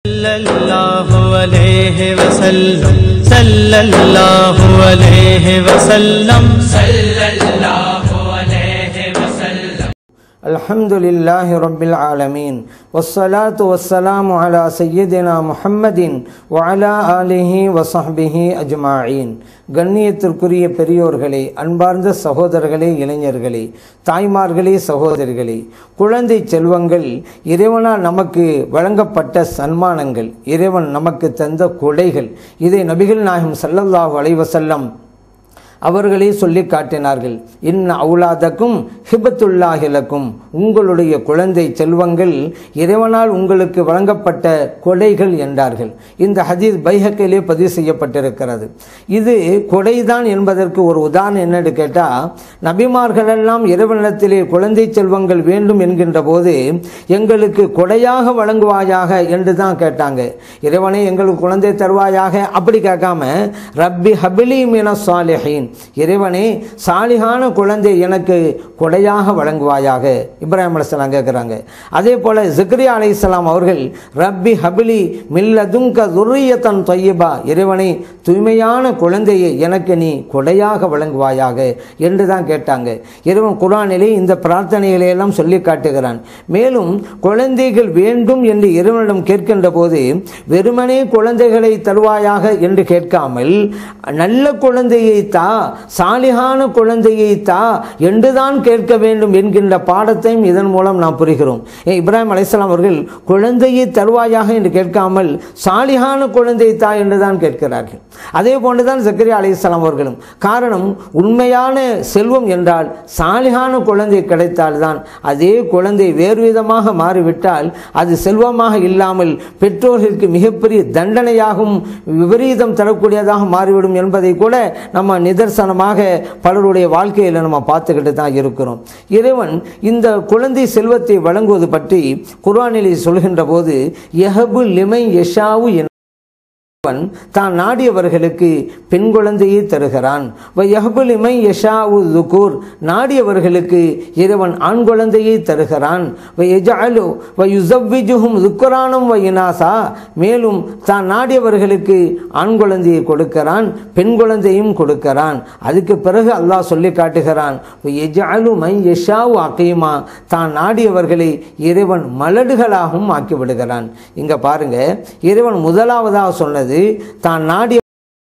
صلى الله عليه وسلم صلى الله عليه وسلم صلى الله عليه وسلم الحمد لله رب العالمين والصلاة والسلام على سيدنا محمد وعلى آله وصحبه أجمعين கண்ணியத்திற்குரிய பெரியோர்களே அன்பார்ந்த சகோதரர்களே இளைஞர்களே தாய்மார்களே சகோதரிகளே குழந்தை செல்வங்கள் இறைவனால் நமக்கு வழங்கப்பட்ட சன்மானங்கள் இறைவன் நமக்கு தந்த கொடைகள் இதை நபிகள் நாயகம் ஸல்லல்லாஹு அலைஹி வஸல்லம் அவர்களே சொல்லி காட்டினார்கள் இன்ன அவுலாதக்கும் ஹிபத்துல்லாஹிலக்கும் உங்களுடைய குழந்தை செல்வங்கள் இறைவனால் உங்களுக்கு வழங்கப்பட்ட கொடைகள் என்றார்கள் இந்த ஹதீஸ் பைஹக்கிலே பதிவு செய்யப்பட்டிருக்கிறது இது கொடைதான் என்பதற்கு ஒரு உதாரணம் என்னன்னு கேட்டால் நபிமார்களெல்லாம் இறைவனிடத்திலே குழந்தை செல்வங்கள் வேண்டும் என்கின்ற போது எங்களுக்கு கொடையாக வழங்குவாயாக என்று தான் கேட்டாங்க இறைவனே எங்களுக்கு குழந்தை தருவாயாக அப்படி கேட்காம ரப்பி ஹபிலி மின சாலிஹீன் இறைவனே சாலிகான குழந்தை எனக்கு கொடையாக வழங்குவாயாக இப்ராஹிம் அலைஹிஸ்ஸலாம் கேட்குறாங்க அதே போல் ஜிக்ரியா அலைஹிஸ்ஸலாம் அவர்கள் ரப்பி ஹபிலி மில்லதுங்க துர்ரியத்தன் தொய்யபா இறைவனே தூய்மையான குழந்தையை எனக்கு நீ கொடையாக வழங்குவாயாக என்று தான் கேட்டாங்க இறைவன் குரானிலே இந்த பிரார்த்தனைகளை எல்லாம் சொல்லி காட்டுகிறான் மேலும் குழந்தைகள் வேண்டும் என்று இறைவனிடம் கேட்கின்ற போது வெறுமனே குழந்தைகளை தருவாயாக என்று கேட்காமல் நல்ல குழந்தையை தா சாலிகான குழந்தையை தா என்றுதான் கேட்க வேண்டும் என்கின்ற பாடத்தையும் இதன் மூலம் நாம் புரிகிறோம் ஏன் இப்ராஹிம் அலைஹிஸ்ஸலாம் அவர்கள் குழந்தையை தருவாயாக என்று கேட்காமல் சாலிகான குழந்தை தா என்று தான் கேட்கிறார்கள் அதே போன்றுதான் ஜக்கரியா அலைஹிஸ்ஸலாம் அவர்களும் காரணம் உண்மையான செல்வம் என்றால் சாலிகான குழந்தை கிடைத்தால்தான் அதே குழந்தை வேறு விதமாக மாறிவிட்டால் அது செல்வமாக இல்லாமல் பெற்றோர்களுக்கு மிகப்பெரிய தண்டனையாகவும் விபரீதம் தரக்கூடியதாக மாறிவிடும் என்பதை கூட நம்ம நிதர்சனமாக பலருடைய வாழ்க்கையில் நம்ம பார்த்துக்கிட்டு தான் இருக்கிறோம் இறைவன் இந்த குழந்தை செல்வத்தை வழங்குவது பற்றி குர்ஆனிலே சொல்கின்ற போது எஹபு லிமை யஷாவு என் அவன் தான் நாடியவர்களுக்கு பெண் குழந்தையை தருகிறான் யஹபுலிமை யஷாவு துகூர் நாடியவர்களுக்கு இறைவன் ஆண் குழந்தையை தருகிறான் வயஜஅலு வயுசவ்விஜுஹும் துக்குரானும் வயினாசா மேலும் தான் நாடியவர்களுக்கு ஆண் குழந்தையை கொடுக்கிறான் பெண் குழந்தையும் கொடுக்கிறான் அதுக்கு பிறகு அல்லாஹ் சொல்லி காட்டுகிறான் எஜஅலு மை யஷாவு அகீமா தான் நாடியவர்களை இறைவன் மலடுகளாகவும் ஆக்கி விடுகிறான் இங்க பாருங்க இறைவன் முதலாவதாக சொன்னது தான் நாடிய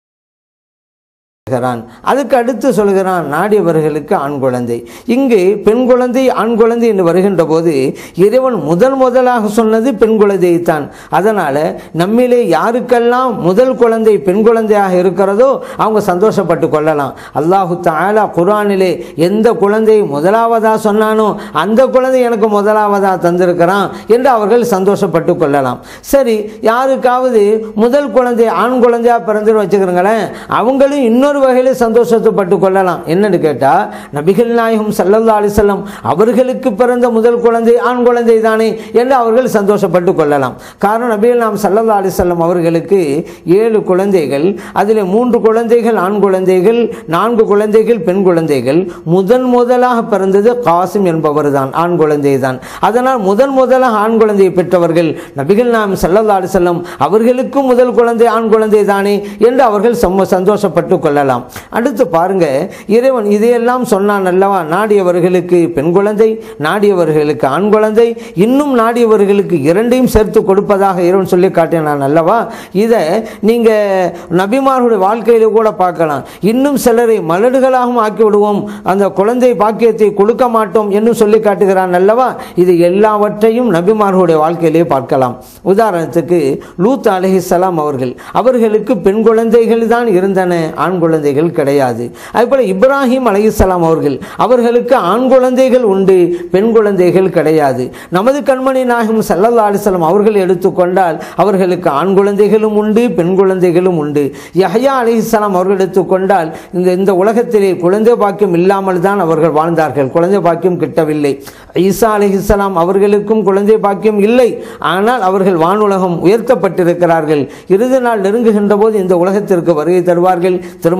சொல்கிறான் அதுக்கு அடுத்து சொல்கிறான் நாடியவர்களுக்கு ஆண் குழந்தை இங்கு பெண் குழந்தை ஆண் குழந்தை என்று வருகின்ற போது இறைவன் முதல் முதலாக சொன்னது பெண் குழந்தையைத்தான் அதனால் நம்மிலே யாருக்கெல்லாம் முதல் குழந்தை பெண் குழந்தையாக இருக்கிறதோ அவங்க சந்தோஷப்பட்டு கொள்ளலாம் அல்லாஹு தாலா குரானிலே எந்த குழந்தை முதலாவதாக சொன்னானோ அந்த குழந்தை எனக்கு முதலாவதாக தந்திருக்கிறான் என்று அவர்கள் சந்தோஷப்பட்டு கொள்ளலாம் சரி யாருக்காவது முதல் குழந்தை ஆண் குழந்தையாக பிறந்து வச்சுக்கிறங்களேன் அவங்களும் இன்னொரு இன்னொரு வகையில் சந்தோஷத்தைப்பட்டு கொள்ளலாம் என்னன்னு கேட்டால் நபிகள் நாயகம் சல்லல்லா அலிசல்லம் அவர்களுக்கு பிறந்த முதல் குழந்தை ஆண் குழந்தை தானே என்று அவர்கள் சந்தோஷப்பட்டு கொள்ளலாம் காரணம் நபிகள் நாம் சல்லல்லா அலிசல்லம் அவர்களுக்கு ஏழு குழந்தைகள் அதில் மூன்று குழந்தைகள் ஆண் குழந்தைகள் நான்கு குழந்தைகள் பெண் குழந்தைகள் முதன் முதலாக பிறந்தது காசிம் என்பவர் தான் ஆண் குழந்தை தான் அதனால் முதன் முதலாக ஆண் குழந்தையை பெற்றவர்கள் நபிகள் நாம் சல்லல்லா அலிசல்லம் அவர்களுக்கும் முதல் குழந்தை ஆண் குழந்தை தானே என்று அவர்கள் சந்தோஷப்பட்டு கொள்ளலாம் கொள்ளலாம் அடுத்து பாருங்க இறைவன் இதையெல்லாம் சொன்னான் அல்லவா நாடியவர்களுக்கு பெண் குழந்தை நாடியவர்களுக்கு ஆண் குழந்தை இன்னும் நாடியவர்களுக்கு இரண்டையும் சேர்த்து கொடுப்பதாக இறைவன் சொல்லி காட்டினான் அல்லவா இதை நீங்க நபிமார்களுடைய வாழ்க்கையில கூட பார்க்கலாம் இன்னும் சிலரை மலடுகளாகவும் ஆக்கி விடுவோம் அந்த குழந்தை பாக்கியத்தை கொடுக்க மாட்டோம் என்று சொல்லி காட்டுகிறான் அல்லவா இது எல்லாவற்றையும் நபிமார்களுடைய வாழ்க்கையிலே பார்க்கலாம் உதாரணத்துக்கு லூத் அலஹிசலாம் அவர்கள் அவர்களுக்கு பெண் குழந்தைகள் தான் இருந்தன ஆண் குழந்தைகள் கிடையாது அதுபோல இப்ராஹிம் அலைஹிஸ்ஸலாம் அவர்கள் அவர்களுக்கு ஆண் குழந்தைகள் உண்டு பெண் குழந்தைகள் கிடையாது நமது கண்மணி நாயகம் சல்லல்லா அலிஸ்லாம் அவர்கள் எடுத்துக்கொண்டால் அவர்களுக்கு ஆண் குழந்தைகளும் உண்டு பெண் குழந்தைகளும் உண்டு யஹ்யா அலிஹிஸ்ஸலாம் அவர்கள் எடுத்துக்கொண்டால் இந்த இந்த உலகத்திலே குழந்தை பாக்கியம் இல்லாமல் தான் அவர்கள் வாழ்ந்தார்கள் குழந்தை பாக்கியம் கிட்டவில்லை ஈசா அலிஹிஸ்ஸலாம் அவர்களுக்கும் குழந்தை பாக்கியம் இல்லை ஆனால் அவர்கள் வானுலகம் உயர்த்தப்பட்டிருக்கிறார்கள் இறுதி நாள் நெருங்குகின்ற போது இந்த உலகத்திற்கு வருகை தருவார்கள் திருமணம்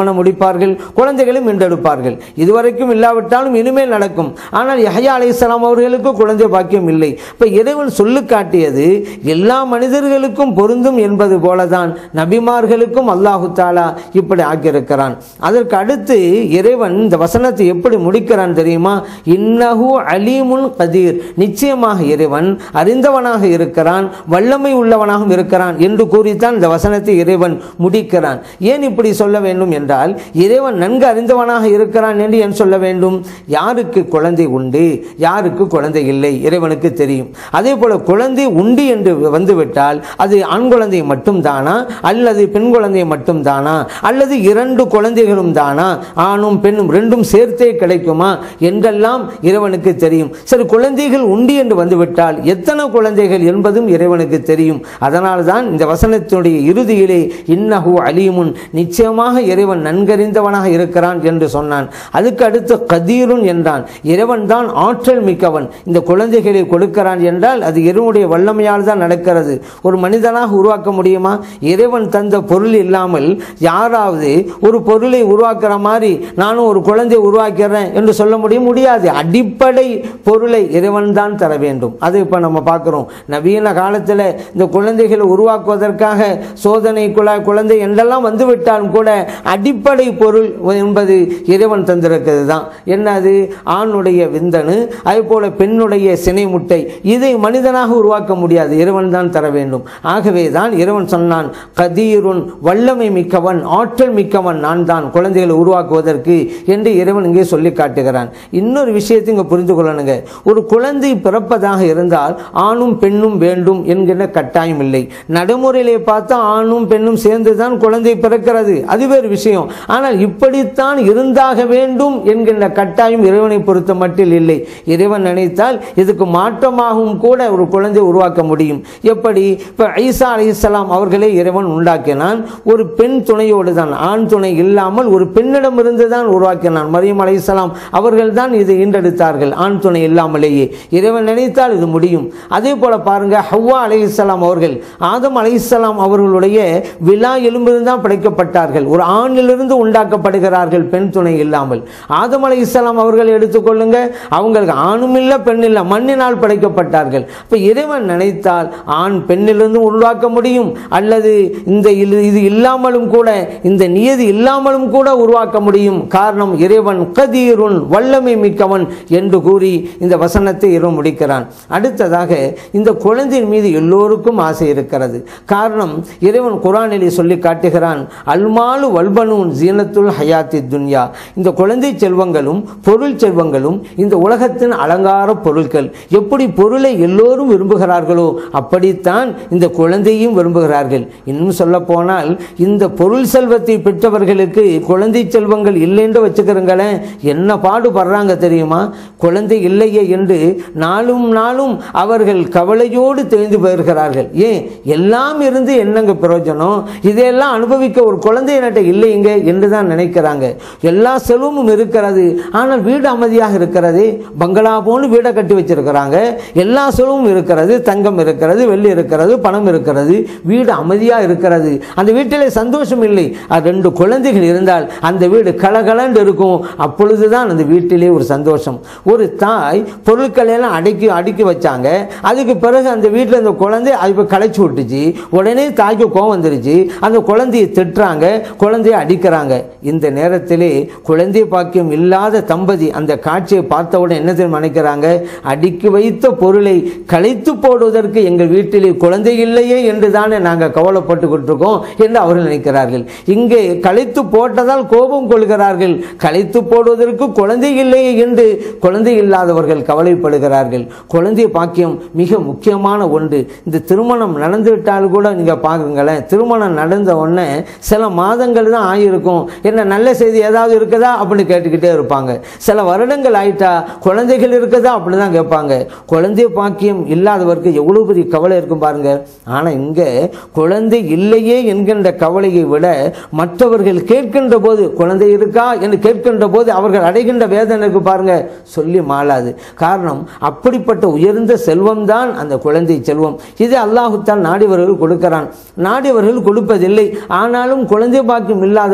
திருமணம் முடிப்பார்கள் குழந்தைகளும் மீண்டெடுப்பார்கள் இதுவரைக்கும் இல்லாவிட்டாலும் இனிமேல் நடக்கும் ஆனால் யஹ்யா அலைஹிஸ்ஸலாம் அவர்களுக்கு குழந்தை பாக்கியம் இல்லை இப்போ இறைவன் சொல்லு காட்டியது எல்லா மனிதர்களுக்கும் பொருந்தும் என்பது போலதான் நபிமார்களுக்கும் அல்லாஹு தாலா இப்படி ஆக்கியிருக்கிறான் அதற்கு அடுத்து இறைவன் இந்த வசனத்தை எப்படி முடிக்கிறான் தெரியுமா இன்னஹு அலீமுல் கதீர் நிச்சயமாக இறைவன் அறிந்தவனாக இருக்கிறான் வல்லமை உள்ளவனாகவும் இருக்கிறான் என்று கூறித்தான் இந்த வசனத்தை இறைவன் முடிக்கிறான் ஏன் இப்படி சொல்ல வேண்டும் என்றால் இறைவன் நன்கு அறிந்தவனாக இருக்கிறான் என்று ஏன் சொல்ல வேண்டும் யாருக்கு குழந்தை உண்டு யாருக்கு குழந்தை இல்லை இறைவனுக்கு தெரியும் அதே போல குழந்தை உண்டு என்று வந்துவிட்டால் அது ஆண் குழந்தை மட்டும் தானா அல்லது பெண் குழந்தை மட்டும் தானா அல்லது இரண்டு குழந்தைகளும் தானா ஆணும் பெண்ணும் ரெண்டும் சேர்த்தே கிடைக்குமா என்றெல்லாம் இறைவனுக்கு தெரியும் சரி குழந்தைகள் உண்டு என்று வந்துவிட்டால் எத்தனை குழந்தைகள் என்பதும் இறைவனுக்கு தெரியும் அதனால் தான் இந்த வசனத்தினுடைய இறுதியிலே இன்னஹு அலீமுன் நிச்சயமாக இறைவன் நன்கறிந்தவனாக இருக்கிறான் என்று சொன்னான் அதுக்கு அடுத்து கதீருன் என்றான் இறைவன் தான் ஆற்றல் மிக்கவன் இந்த குழந்தைகளை கொடுக்கிறான் என்றால் அது இறைவனுடைய வல்லமையால் தான் நடக்கிறது ஒரு மனிதனாக உருவாக்க முடியுமா இறைவன் தந்த பொருள் இல்லாமல் யாராவது ஒரு பொருளை உருவாக்குற மாதிரி நானும் ஒரு குழந்தை உருவாக்கிறேன் என்று சொல்ல முடியும் முடியாது அடிப்படை பொருளை இறைவன் தான் தர வேண்டும் அது இப்போ நம்ம பார்க்குறோம் நவீன காலத்தில் இந்த குழந்தைகளை உருவாக்குவதற்காக சோதனை குழாய் குழந்தை என்றெல்லாம் வந்துவிட்டாலும் கூட அடிப்படை பொருள் என்பது இறைவன் தந்திருக்கிறது தான் என்னது ஆணுடைய விந்தணு அதே போல பெண்ணுடைய சினை முட்டை இதை மனிதனாக உருவாக்க முடியாது இறைவன் தான் தர வேண்டும் ஆகவே தான் இறைவன் சொன்னான் கதீருன் வல்லமை மிக்கவன் ஆற்றல் மிக்கவன் நான் தான் குழந்தைகளை உருவாக்குவதற்கு என்று இறைவன் இங்கே சொல்லி காட்டுகிறான் இன்னொரு விஷயத்தை இங்கே புரிந்து கொள்ளணுங்க ஒரு குழந்தை பிறப்பதாக இருந்தால் ஆணும் பெண்ணும் வேண்டும் என்கிற கட்டாயம் இல்லை நடைமுறையிலே பார்த்தா ஆணும் பெண்ணும் சேர்ந்து தான் குழந்தை பிறக்கிறது அது வேறு விஷயம் ஆனால் இப்படித்தான் இருந்தாக வேண்டும் என்கின்ற கட்டாயம் இறைவனை பொறுத்த மட்டில் இல்லை இறைவன் நினைத்தால் இதுக்கு மாற்றமாகவும் கூட ஒரு குழந்தை உருவாக்க முடியும் எப்படி இப்போ ஐசா அலிஸ்லாம் அவர்களே இறைவன் உண்டாக்கினான் ஒரு பெண் துணையோடு தான் ஆண் துணை இல்லாமல் ஒரு பெண்ணிடமிருந்து தான் உருவாக்கினான் மரியம் அலிஸ்லாம் அவர்கள் தான் இதை ஈண்டெடுத்தார்கள் ஆண் துணை இல்லாமலேயே இறைவன் நினைத்தால் இது முடியும் அதே போல பாருங்க ஹவ்வா அலைஹிஸ்ஸலாம் அவர்கள் ஆதம் அலைஹிஸ்ஸலாம் அவர்களுடைய விழா எலும்பிலிருந்து தான் படைக்கப்பட்டார்கள் ஒரு ஆணிலிருந்து உண்டாக்கப்படுகிறார்கள் பெண் துணை இல்லாமல் ஆதம் அலைஹிஸ்ஸலாம் அவர்கள் எடுத்துக்கொள்ளுங்க அவங்களுக்கு ஆணும் இல்லை பெண் இல்லை மண்ணினால் படைக்கப்பட்டார்கள் இப்போ இறைவன் நினைத்தால் ஆண் பெண்ணிலிருந்து உருவாக்க முடியும் அல்லது இந்த இது இது இல்லாமலும் கூட இந்த நியதி இல்லாமலும் கூட உருவாக்க முடியும் காரணம் இறைவன் கதீருன் வல்லமை மிக்கவன் என்று கூறி இந்த வசனத்தை இறைவன் முடிக்கிறான் அடுத்ததாக இந்த குழந்தையின் மீது எல்லோருக்கும் ஆசை இருக்கிறது காரணம் இறைவன் குரானிலே சொல்லி காட்டுகிறான் அல்மாலு வல்பனூன் ஜீனத்துல் ஹயாத்தி துன்யா இந்த குழந்தை செல்வங்களும் பொருள் செல்வங்களும் இந்த உலகத்தின் அலங்கார பொருட்கள் எப்படி பொருளை எல்லோரும் விரும்புகிறார்களோ அப்படித்தான் இந்த குழந்தையும் விரும்புகிறார்கள் இன்னும் சொல்ல போனால் இந்த பொருள் செல்வத்தை பெற்றவர்களுக்கு குழந்தை செல்வங்கள் இல்லைன்னு வச்சுக்கிறங்களேன் என்ன பாடுபடுறாங்க தெரியுமா குழந்தை இல்லையே என்று நாளும் நாளும் அவர்கள் கவலையோடு தெரிந்து போயிருக்கிறார்கள் ஏன் எல்லாம் இருந்து என்னங்க பிரயோஜனம் இதையெல்லாம் அனுபவிக்க ஒரு குழந்தை என்கிட்ட இல்லைங்க என்று தான் நினைக்கிறாங்க எல்லா செல்வமும் இருக்கிறது ஆனால் வீடு அமைதியாக இருக்கிறது பங்களா போன்னு வீடை கட்டி வச்சிருக்கிறாங்க எல்லா செல்வமும் இருக்கிறது தங்கம் இருக்கிறது வெள்ளி இருக்கிறது பணம் இருக்கிறது வீடு அமைதியாக இருக்கிறது அந்த வீட்டிலே சந்தோஷம் இல்லை அது ரெண்டு குழந்தைகள் இருந்தால் அந்த வீடு கலகலன்னு இருக்கும் அப்பொழுதுதான் அந்த வீட்டிலே ஒரு சந்தோஷம் ஒரு தாய் பொருட்களை எல்லாம் அடக்கி அடுக்கி வச்சாங்க அதுக்கு பிறகு அந்த வீட்டில் அந்த குழந்தை அது இப்போ களைச்சி விட்டுச்சு உடனே தாய்க்கு கோவம் வந்துருச்சு அந்த குழந்தையை திட்டுறாங்க குழந்தையை அடிக்கிறாங்க இந்த நேரத்திலே குழந்தை பாக்கியம் இல்லாத தம்பதி அந்த காட்சியை பார்த்தவுடன் என்ன தெரியுமா நினைக்கிறாங்க அடுக்கி வைத்த பொருளை களைத்து போடுவதற்கு எங்கள் வீட்டிலே குழந்தை இல்லையே என்று தானே நாங்கள் கவலைப்பட்டுக்கிட்டு இருக்கோம் என்று அவர்கள் நினைக்கிறார்கள் இங்கே களைத்து போட்டதால் கோபம் கொள்கிறார்கள் களைத்து போடுவதற்கு குழந்தை இல்லையே என்று குழந்தை இல்லாதவர்கள் கவலைப்படுகிறார்கள் குழந்தை பாக்கியம் மிக முக்கியமான ஒன்று இந்த திருமணம் நடந்துவிட்டால் கூட நீங்கள் பார்க்குங்களேன் திருமணம் நடந்த உடனே சில மாதங்கள் தான் ஆகியிருக்கும் என்ன நல்ல செய்தி ஏதாவது இருக்குதா அப்படின்னு கேட்டுக்கிட்டே இருப்பாங்க சில வருடங்கள் ஆயிட்டா குழந்தைகள் இருக்குதா அப்படி தான் கேட்பாங்க குழந்தை பாக்கியம் இல்லாதவருக்கு எவ்வளோ பெரிய கவலை இருக்கும் பாருங்க ஆனால் இங்கே குழந்தை இல்லையே என்கின்ற கவலையை விட மற்றவர்கள் கேட்கின்ற போது குழந்தை இருக்கா என்று கேட்கின்ற போது அவர்கள் அடைகின்ற வேதனை இருக்கு பாருங்க சொல்லி மாளாது காரணம் அப்படிப்பட்ட உயர்ந்த செல்வம் தான் அந்த குழந்தை செல்வம் இது அல்லாஹுத்தான் நாடியவர்கள் கொடுக்கிறான் நாடியவர்கள் கொடுப்பதில்லை ஆனாலும் குழந்தை பாக்கியம் இல்லாத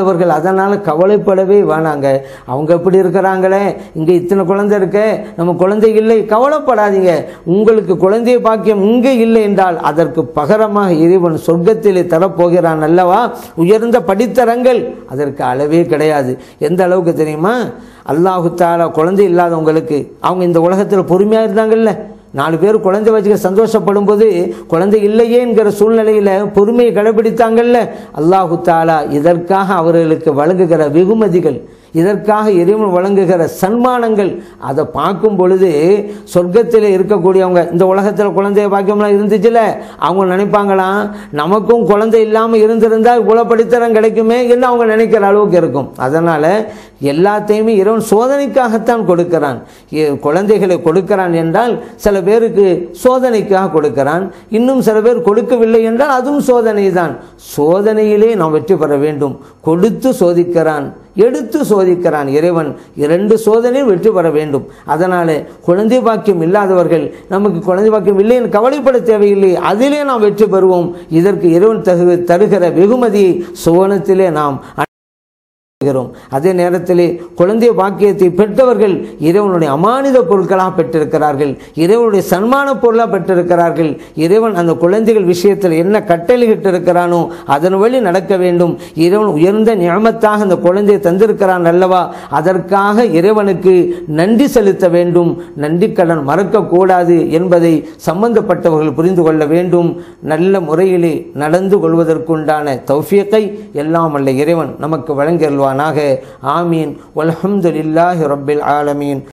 இல்லாதவர்கள் அதனால் கவலைப்படவே வேணாங்க அவங்க எப்படி இருக்கிறாங்களே இங்கே இத்தனை குழந்தை இருக்கே நம்ம குழந்தை இல்லை கவலைப்படாதீங்க உங்களுக்கு குழந்தை பாக்கியம் இங்கே இல்லை என்றால் அதற்கு பகரமாக இறைவன் சொர்க்கத்திலே தரப்போகிறான் அல்லவா உயர்ந்த படித்தரங்கள் அதற்கு அளவே கிடையாது எந்த அளவுக்கு தெரியுமா அல்லாஹு தாலா குழந்தை இல்லாதவங்களுக்கு அவங்க இந்த உலகத்தில் பொறுமையாக இருந்தாங்கல்ல நாலு பேர் குழந்தை வச்சுக்க சந்தோஷப்படும் போது குழந்தை இல்லையேங்கிற சூழ்நிலையில் பொறுமையை கடைபிடித்தாங்கல்ல அல்லாஹு தாலா இதற்காக அவர்களுக்கு வழங்குகிற வெகுமதிகள் இதற்காக இறைவன் வழங்குகிற சன்மானங்கள் அதை பார்க்கும் பொழுது சொர்க்கத்தில் இருக்கக்கூடியவங்க இந்த உலகத்தில் குழந்தைய பாக்கியம்லாம் இருந்துச்சுல அவங்க நினைப்பாங்களாம் நமக்கும் குழந்தை இல்லாமல் இருந்திருந்தால் இவ்வளோ படித்தரம் கிடைக்குமே என்று அவங்க நினைக்கிற அளவுக்கு இருக்கும் அதனால் எல்லாத்தையுமே இறைவன் சோதனைக்காகத்தான் கொடுக்கிறான் எ- குழந்தைகளை கொடுக்கிறான் என்றால் சில பேருக்கு சோதனைக்காக கொடுக்கிறான் இன்னும் சில பேர் கொடுக்கவில்லை என்றால் அதுவும் சோதனை தான் சோதனையிலே நாம் வெற்றி பெற வேண்டும் கொடுத்து சோதிக்கிறான் எடுத்து சோதிக்கிறான் இறைவன் இரண்டு சோதனையும் வெற்றி பெற வேண்டும் அதனால குழந்தை பாக்கியம் இல்லாதவர்கள் நமக்கு குழந்தை பாக்கியம் இல்லை என்று கவலைப்பட தேவையில்லை அதிலே நாம் வெற்றி பெறுவோம் இதற்கு இறைவன் தகு தருகிற வெகுமதியை சுவனத்திலே நாம் பெறுகிறோம் அதே நேரத்திலே குழந்தை பாக்கியத்தை பெற்றவர்கள் இறைவனுடைய அமானித பொருட்களாக பெற்றிருக்கிறார்கள் இறைவனுடைய சன்மான பொருளாக பெற்றிருக்கிறார்கள் இறைவன் அந்த குழந்தைகள் விஷயத்தில் என்ன கட்டளையிட்டு இருக்கிறானோ அதன் வழி நடக்க வேண்டும் இறைவன் உயர்ந்த ஞாபகத்தாக அந்த குழந்தையை தந்திருக்கிறான் அல்லவா அதற்காக இறைவனுக்கு நன்றி செலுத்த வேண்டும் நன்றி கடன் மறக்கக்கூடாது என்பதை சம்பந்தப்பட்டவர்கள் புரிந்து கொள்ள வேண்டும் நல்ல முறையிலே நடந்து கொள்வதற்குண்டான தௌஃபியத்தை எல்லாம் அல்ல இறைவன் நமக்கு வழங்கியல்வானாக ஆமீன் வல்ஹம்துலில்லாஹி ரப்பில் ஆலமீன்